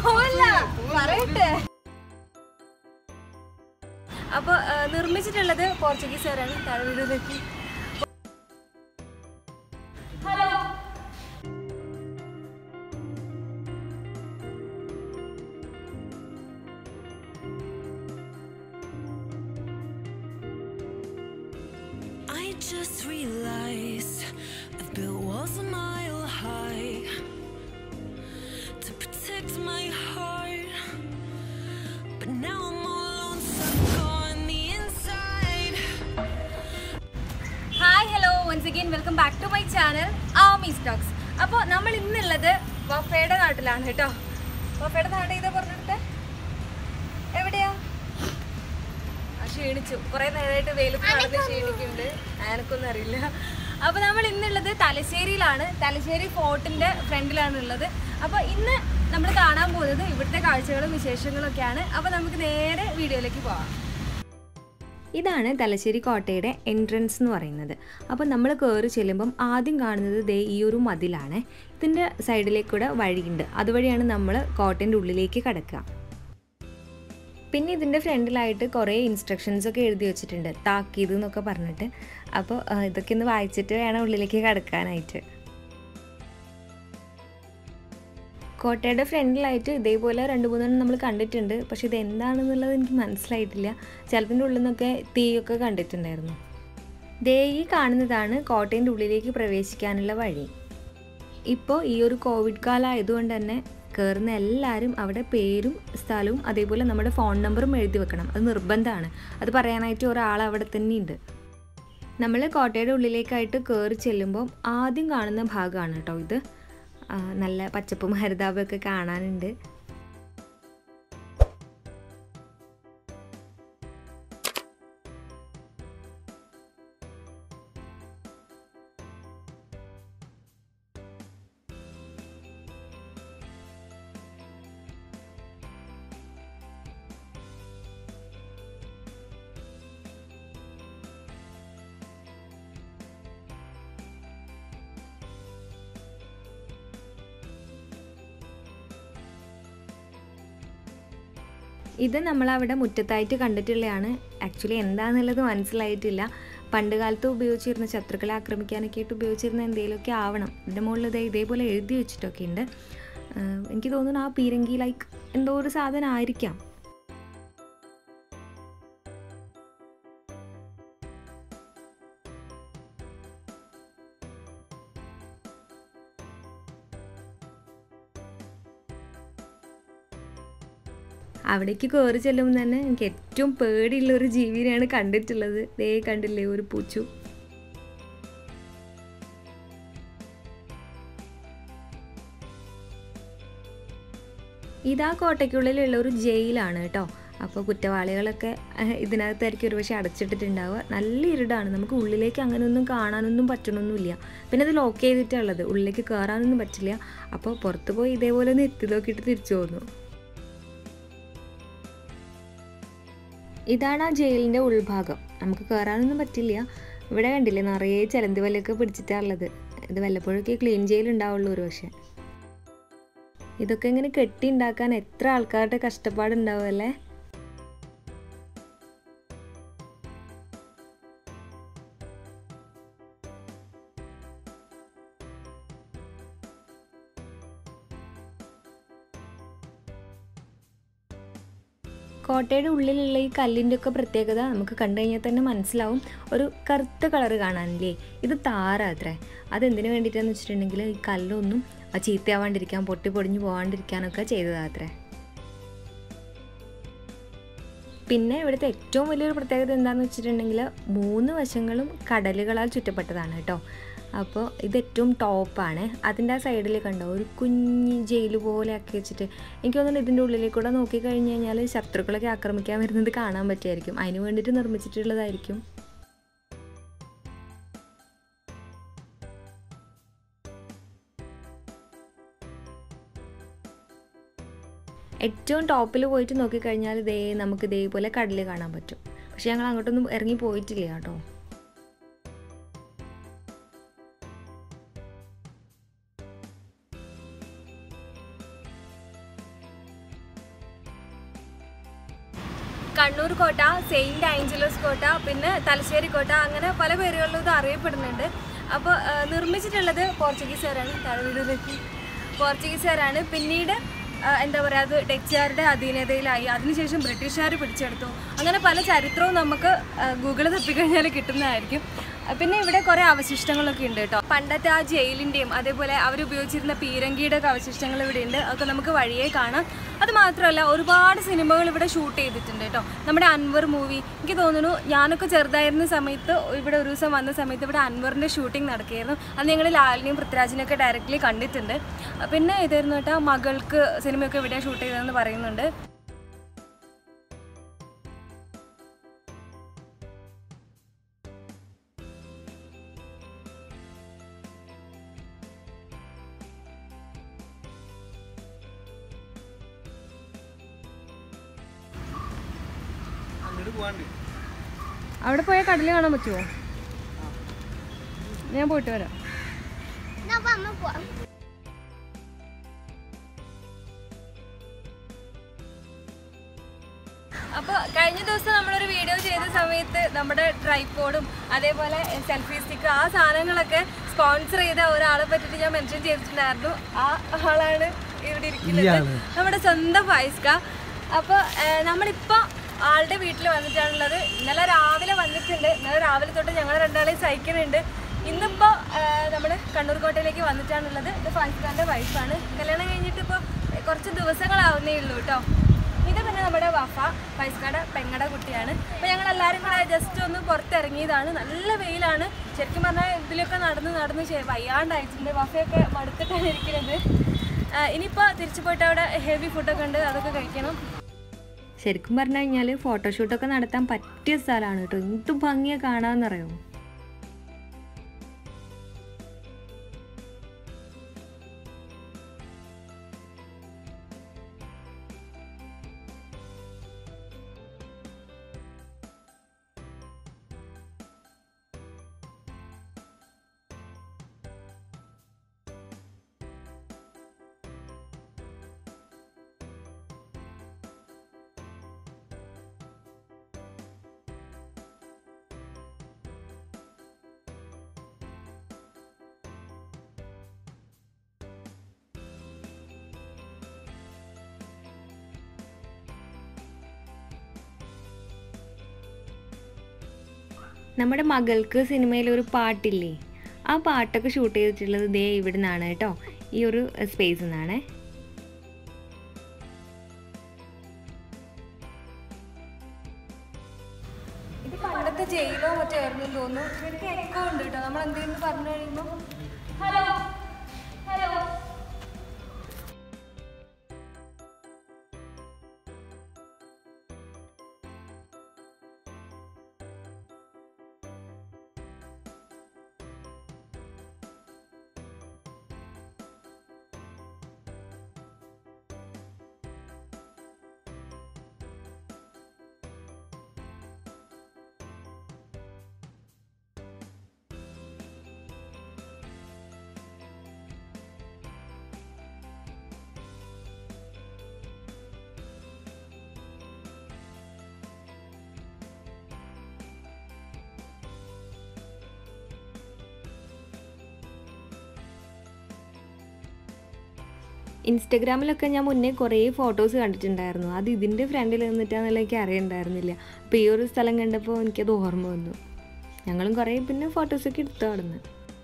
പോവല്ല പറയട്ടെ അപ്പൊ ആ, നിർമ്മിച്ചിട്ടുള്ളത് പോർച്ചുഗീസുകാരാണ് താഴെ വീടിലേക്ക് hello I just realized I've built walls a mile high to protect my heart. But now I'm all alone, stuck on the inside. Hi hello once again welcome back to my channel Amy Stokes അപ്പോൾ നമ്മൾ ഇന്നുള്ളത് വഫയുടെ നാട്ടിലാണ് കേട്ടോ വഫയുടെ നാട് ഇതാ പറഞ്ഞെടുത്തെ എവിടെയാ ആ, ക്ഷീണിച്ചു കുറെ നേരമായിട്ട് വെയിലത്ത് നടന്ന് ക്ഷീണിക്കുന്നുണ്ട് ആനക്കൊന്നും അറിയില്ല അപ്പോൾ നമ്മൾ ഇന്നുള്ളത് തലശ്ശേരിയിലാണ് തലശ്ശേരി ഫോർട്ടിന്റെ ഫ്രണ്ടിലാണ് ഉള്ളത് അപ്പോൾ ഇന്ന് നമ്മൾ കാണാൻ പോകുന്നത് ഇവിടുത്തെ കാഴ്ചകളും വിശേഷങ്ങളും ഒക്കെയാണ് അപ്പോൾ നമുക്ക് നേരെ വീഡിയോയിലേക്ക് പോവാം ഇതാണ് തലശ്ശേരി കോട്ടയുടെ എൻട്രൻസ് എന്ന് പറയുന്നത് അപ്പോൾ നമ്മൾ കയറി ചെല്ലുമ്പം ആദ്യം കാണുന്നത് ദേ ഈ ഒരു മതിലാണ് ഇതിൻ്റെ സൈഡിലേക്കൂടെ വഴിയുണ്ട് അതുവഴിയാണ് നമ്മൾ കോട്ടൻ്റെ ഉള്ളിലേക്ക് കിടക്കുക പിന്നെ ഇതിൻ്റെ ഫ്രണ്ടിലായിട്ട് കുറേ ഇൻസ്ട്രക്ഷൻസ് ഒക്കെ എഴുതി വെച്ചിട്ടുണ്ട് താക്കീത് എന്നൊക്കെ പറഞ്ഞിട്ട് അപ്പോൾ ആ, ഇതൊക്കെ ഒന്ന് വായിച്ചിട്ട് വേണം ഉള്ളിലേക്ക് കിടക്കാനായിട്ട് കോട്ടയുടെ ഫ്രണ്ടിലായിട്ട് ഇതേപോലെ രണ്ട് മൂന്നെണ്ണം നമ്മൾ കണ്ടിട്ടുണ്ട് പക്ഷെ ഇത് എന്താണെന്നുള്ളത് എനിക്ക് മനസ്സിലായിട്ടില്ല ചിലതിൻ്റെ ഉള്ളിൽ നിന്നൊക്കെ തീയൊക്കെ കണ്ടിട്ടുണ്ടായിരുന്നു ദേ ഈ കാണുന്നതാണ് കോട്ടയുടെ ഉള്ളിലേക്ക് പ്രവേശിക്കാനുള്ള വഴി ഇപ്പോൾ ഈ ഒരു കോവിഡ് കാലം ആയതുകൊണ്ട് തന്നെ കയറുന്ന എല്ലാവരും അവിടെ പേരും സ്ഥലവും അതേപോലെ നമ്മുടെ ഫോൺ നമ്പറും എഴുതി വെക്കണം അത് നിർബന്ധമാണ് അത് പറയാനായിട്ട് ഒരാൾ അവിടെ തന്നെ ഉണ്ട് നമ്മൾ കോട്ടയുടെ ഉള്ളിലേക്കായിട്ട് കയറി ചെല്ലുമ്പോൾ ആദ്യം കാണുന്ന ഭാഗമാണ് കേട്ടോ ഇത് ആ, നല്ല പച്ചപ്പും ഹരിതാപമൊക്കെ കാണാനുണ്ട് ഇത് നമ്മളവിടെ മുറ്റത്തായിട്ട് കണ്ടിട്ടുള്ളതാണ് ആക്ച്വലി എന്താണെന്നുള്ളത് മനസ്സിലായിട്ടില്ല പണ്ട് കാലത്ത് ഉപയോഗിച്ചിരുന്ന ശത്രുക്കളെ ആക്രമിക്കാനൊക്കെ ആയിട്ട് ഉപയോഗിച്ചിരുന്ന എന്തെങ്കിലുമൊക്കെ ആവണം ഇതിൻ്റെ മുകളിൽ ഇതേ ഇതേപോലെ എഴുതി വെച്ചിട്ടൊക്കെ ഉണ്ട് ആഹ് എനിക്ക് തോന്നുന്നു ആ പീരങ്കി ലൈക്ക് എന്തോ ഒരു സാധനം ആയിരിക്കാം അവിടേക്ക് കയറി ചെല്ലുമ്പോൾ തന്നെ എനിക്ക് ഏറ്റവും പേടിയുള്ള ഒരു ജീവിനെയാണ് കണ്ടിട്ടുള്ളത് ദേ കണ്ടില്ലേ ഒരു പൂച്ചു ഇതാ കോട്ടയ്ക്കുള്ളിലുള്ള ഒരു ജയിലാണ് കേട്ടോ അപ്പോൾ കുറ്റവാളികളൊക്കെ അഹ്, ഇതിനകത്തായിരിക്കും ഒരുപക്ഷെ അടച്ചിട്ടിട്ടുണ്ടാവുക നല്ല ഇരുടാണ് നമുക്ക് ഉള്ളിലേക്ക് അങ്ങനെയൊന്നും കാണാനൊന്നും പറ്റണമൊന്നുമില്ല പിന്നെ അത് ലോക്ക് ചെയ്തിട്ടുള്ളത് ഉള്ളിലേക്ക് കയറാനൊന്നും പറ്റില്ല അപ്പോൾ പുറത്ത് പോയി ഇതേപോലെ ഒന്ന് എത്തി നോക്കിയിട്ട് തിരിച്ചു പോന്നു ഇതാണ് ആ ജയിലിൻ്റെ ഉൾഭാഗം നമുക്ക് കയറാനൊന്നും പറ്റില്ല ഇവിടെ കണ്ടില്ലേ നിറയെ ചിലന്തി വലയൊക്കെ പിടിച്ചിട്ടാണുള്ളത് ഇത് വല്ലപ്പോഴൊക്കെ ക്ലീൻ ജയിലുണ്ടാവുള്ളൂ ഒരു പക്ഷേ ഇതൊക്കെ ഇങ്ങനെ കെട്ടി ഉണ്ടാക്കാൻ എത്ര ആൾക്കാരുടെ കഷ്ടപ്പാടുണ്ടാവും അല്ലേ കോട്ടയുടെ ഉള്ളിലുള്ള ഈ കല്ലിൻ്റെ ഒക്കെ പ്രത്യേകത നമുക്ക് കണ്ടു കഴിഞ്ഞാൽ തന്നെ മനസ്സിലാവും ഒരു കറുത്ത കളറ് കാണാനില്ലേ ഇത് താറ അത്രേ അതെന്തിനു വേണ്ടിയിട്ടാന്ന് വെച്ചിട്ടുണ്ടെങ്കിൽ ഈ കല്ലൊന്നും ആ ചീത്തയാവാണ്ടിരിക്കാൻ പൊട്ടി പൊടിഞ്ഞു പോകാണ്ടിരിക്കാനൊക്കെ ചെയ്തതാത്രേ പിന്നെ ഇവിടുത്തെ ഏറ്റവും വലിയൊരു പ്രത്യേകത എന്താണെന്ന് വെച്ചിട്ടുണ്ടെങ്കിൽ മൂന്ന് വശങ്ങളും കടലുകളാൽ ചുറ്റപ്പെട്ടതാണ് കേട്ടോ അപ്പോൾ ഇത് ഏറ്റവും ടോപ്പാണ് അതിൻ്റെ ആ സൈഡിൽ കണ്ടോ ഒരു കുഞ്ഞ് ജയിൽ പോലെ ആക്കി വെച്ചിട്ട് എനിക്ക് തോന്നുന്നു ഇതിൻ്റെ ഉള്ളിലേക്ക് കൂടെ നോക്കി കഴിഞ്ഞ് കഴിഞ്ഞാൽ ശത്രുക്കളൊക്കെ ആക്രമിക്കാൻ വരുന്നത് കാണാൻ പറ്റുമായിരിക്കും അതിന് വേണ്ടിയിട്ട് നിർമ്മിച്ചിട്ടുള്ളതായിരിക്കും ഏറ്റവും ടോപ്പിൽ പോയിട്ട് നോക്കിക്കഴിഞ്ഞാൽ ഇതേ നമുക്ക് ഇതേപോലെ കടൽ കാണാൻ പറ്റും പക്ഷെ ഞങ്ങൾ അങ്ങോട്ടൊന്നും ഇറങ്ങി പോയിട്ടില്ല കേട്ടോ കണ്ണൂർ കോട്ട സെയിൻറ്റ് ആഞ്ചലോസ് കോട്ട പിന്നെ തലശ്ശേരി കോട്ട അങ്ങനെ പല പേരുകളിലും ഇത് അറിയപ്പെടുന്നുണ്ട് അപ്പോൾ നിർമ്മിച്ചിട്ടുള്ളത് പോർച്ചുഗീസുകാരാണ് തഴവീടിലേക്ക് പോർച്ചുഗീസുകാരാണ് പിന്നീട് ആ, എന്താ പറയുക അത് ഡച്ചുകാരുടെ അധീനതയിലായി അതിനുശേഷം ബ്രിട്ടീഷുകാർ പിടിച്ചെടുത്തു അങ്ങനെ പല ചരിത്രവും നമുക്ക് ഗൂഗിൾ തപ്പിക്കഴിഞ്ഞാൽ കിട്ടുന്നതായിരിക്കും ആ, പിന്നെ ഇവിടെ കുറേ അവശിഷ്ടങ്ങളൊക്കെ ഉണ്ട് കേട്ടോ പണ്ടത്തെ ആ ജയിലിൻ്റെയും അതേപോലെ അവർ ഉപയോഗിച്ചിരുന്ന പീരങ്കിയുടെ ഒക്കെ അവശിഷ്ടങ്ങൾ ഇവിടെ ഉണ്ട് അതൊക്കെ നമുക്ക് വഴിയേ കാണാം അത് മാത്രമല്ല ഒരുപാട് സിനിമകൾ ഇവിടെ ഷൂട്ട് ചെയ്തിട്ടുണ്ട് കേട്ടോ നമ്മുടെ അൻവർ മൂവി എനിക്ക് തോന്നുന്നു ഞാനൊക്കെ ചെറുതായിരുന്ന സമയത്ത് ഇവിടെ ഒരു ദിവസം വന്ന സമയത്ത് ഇവിടെ അൻവറിൻ്റെ ഷൂട്ടിംഗ് നടക്കുകയായിരുന്നു അന്ന് ഞങ്ങൾ ലാലിനെയും പൃഥ്വിരാജിനെയൊക്കെ ഡയറക്റ്റ്ലി കണ്ടിട്ടുണ്ട് ആ, പിന്നെ ഇതായിരുന്നു കേട്ടോ മകൾക്ക് സിനിമയൊക്കെ ഇവിടെ ഷൂട്ട് ചെയ്തതെന്ന് പറയുന്നുണ്ട് അങ്ങോട്ട് പോവാണ്ട് അവിടെ പോയാൽ കടൽ കാണാൻ പറ്റുമോ ഞാൻ പോയിട്ട് വരാം അപ്പോൾ കഴിഞ്ഞ ദിവസം നമ്മളൊരു വീഡിയോ ചെയ്ത സമയത്ത് നമ്മുടെ ട്രൈപ്പോഡും അതേപോലെ സെൽഫി സ്റ്റിക്ക് ആ സാധനങ്ങളൊക്കെ സ്പോൺസർ ചെയ്ത ഒരാളെ പറ്റിയിട്ട് ഞാൻ മെൻഷൻ ചെയ്തിട്ടുണ്ടായിരുന്നു ആ ആളാണ് ഇവിടെ ഇരിക്കുന്നത് നമ്മുടെ സ്വന്തം ഫൈസ്ക അപ്പോൾ നമ്മളിപ്പോൾ ആളുടെ വീട്ടിൽ വന്നിട്ടാണുള്ളത് ഇന്നലെ രാവിലെ വന്നിട്ടുണ്ട് ഇന്നലെ രാവിലെ തൊട്ട് ഞങ്ങൾ രണ്ടാളെയും സഹിക്കുന്നുണ്ട് ഇന്നിപ്പോൾ നമ്മൾ കണ്ണൂർ കോട്ടയിലേക്ക് വന്നിട്ടാണുള്ളത് ഇത് ഫൈസ്കാൻ്റെ വൈഫാണ് കല്യാണം കഴിഞ്ഞിട്ട് ഇപ്പോൾ കുറച്ച് ദിവസങ്ങളാവുന്നേ ഉള്ളൂ കേട്ടോ ഇത് പിന്നെ നമ്മുടെ വഫ ഫൈസ്കാടെ പെങ്ങടെ കുട്ടിയാണ് അപ്പോൾ ഞങ്ങൾ എല്ലാവരും കൂടെ ജസ്റ്റ് ഒന്ന് പുറത്തിറങ്ങിയതാണ് നല്ല വെയിലാണ് ശരിക്കും പറഞ്ഞാൽ ഇതിലൊക്കെ നടന്ന് നടന്ന് ശരി വയ്യാണ്ടായിട്ടുണ്ട് വഫയൊക്കെ മടുത്തിട്ടാണ് ഇരിക്കുന്നത് ആ, ഇനിയിപ്പോൾ തിരിച്ചു പോയിട്ട് അവിടെ ഹെവി ഫുഡൊക്കെ ഉണ്ട് അതൊക്കെ കഴിക്കണം ശരിക്കും പറഞ്ഞു കഴിഞ്ഞാൽ ഫോട്ടോഷൂട്ടൊക്കെ നടത്താൻ പറ്റിയ സ്ഥലമാണ് കേട്ടോ എന്ത് ഭംഗിയാ കാണാമെന്നറിയോ നമ്മുടെ മകൾക്ക് സിനിമയിൽ ഒരു പാട്ടില്ലേ ആ പാട്ടൊക്കെ ഷൂട്ട് ചെയ്തിട്ടുള്ളത് ദേ ഇവിടെ നിന്നാണ് കേട്ടോ ഈ ഒരു സ്പേസിൽ നിന്നാണേ ഇത് പണ്ടത്തെ ജയിലോ മറ്റോ ആയിരുന്നു എന്ന് തോന്നുന്നു ശരിക്കും എക്കോ ഉണ്ട് കേട്ടോ നമ്മൾ എന്തെങ്കിലും പറഞ്ഞു കഴിയുമ്പോൾ ഹലോ ഹലോ ഇൻസ്റ്റഗ്രാമിലൊക്കെ ഞാൻ മുന്നേ കുറേ ഫോട്ടോസ് കണ്ടിട്ടുണ്ടായിരുന്നു അത് ഇതിൻ്റെ ഫ്രണ്ടിൽ നിന്നിട്ടാണെന്നുള്ള എനിക്ക് അറിയണ്ടായിരുന്നില്ല അപ്പോൾ ഈ ഒരു സ്ഥലം കണ്ടപ്പോൾ എനിക്കത് ഓർമ്മ വന്നു ഞങ്ങളും കുറേ പിന്നെ ഫോട്ടോസൊക്കെ എടുത്തു അവിടുന്ന്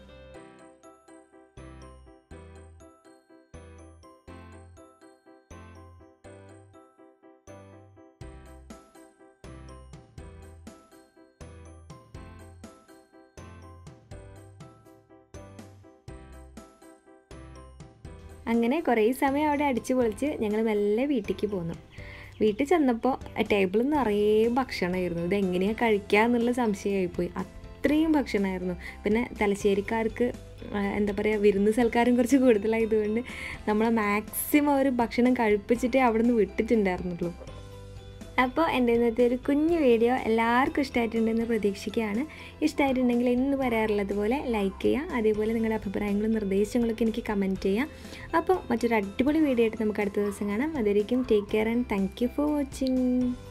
അങ്ങനെ കുറേ സമയം അവിടെ അടിച്ചു പൊളിച്ച് ഞങ്ങൾ മെല്ലെ വീട്ടിലേക്ക് പോന്നു വീട്ടിൽ ചെന്നപ്പോൾ ടേബിളിൽ നിറയെ ഭക്ഷണമായിരുന്നു ഇത് എങ്ങനെയാണ് കഴിക്കുക എന്നുള്ള സംശയമായിപ്പോയി അത്രയും ഭക്ഷണമായിരുന്നു പിന്നെ തലശ്ശേരിക്കാർക്ക് ആ, എന്താ പറയുക വിരുന്ന് സൽക്കാരം കുറച്ച് കൂടുതലായതുകൊണ്ട് നമ്മളെ മാക്സിമം ഒരു ഭക്ഷണം കഴിപ്പിച്ചിട്ടേ അവിടെ നിന്ന് വിട്ടിട്ടുണ്ടായിരുന്നുള്ളൂ അപ്പോൾ എൻ്റെ ഇന്നത്തെ ഒരു കുഞ്ഞു വീഡിയോ എല്ലാവർക്കും ഇഷ്ടമായിട്ടുണ്ടെന്ന് പ്രതീക്ഷിക്കുകയാണ് ഇഷ്ടമായിട്ടുണ്ടെങ്കിൽ എന്ന് പറയാറുള്ളത് പോലെ ലൈക്ക് ചെയ്യുക അതേപോലെ നിങ്ങളുടെ അഭിപ്രായങ്ങളും നിർദ്ദേശങ്ങളൊക്കെ എനിക്ക് കമൻറ്റ് ചെയ്യാം അപ്പോൾ മറ്റൊരു അടിപൊളി വീഡിയോ ആയിട്ട് നമുക്ക് അടുത്ത ദിവസം കാണാം അതായിരിക്കും take care and thank you for watching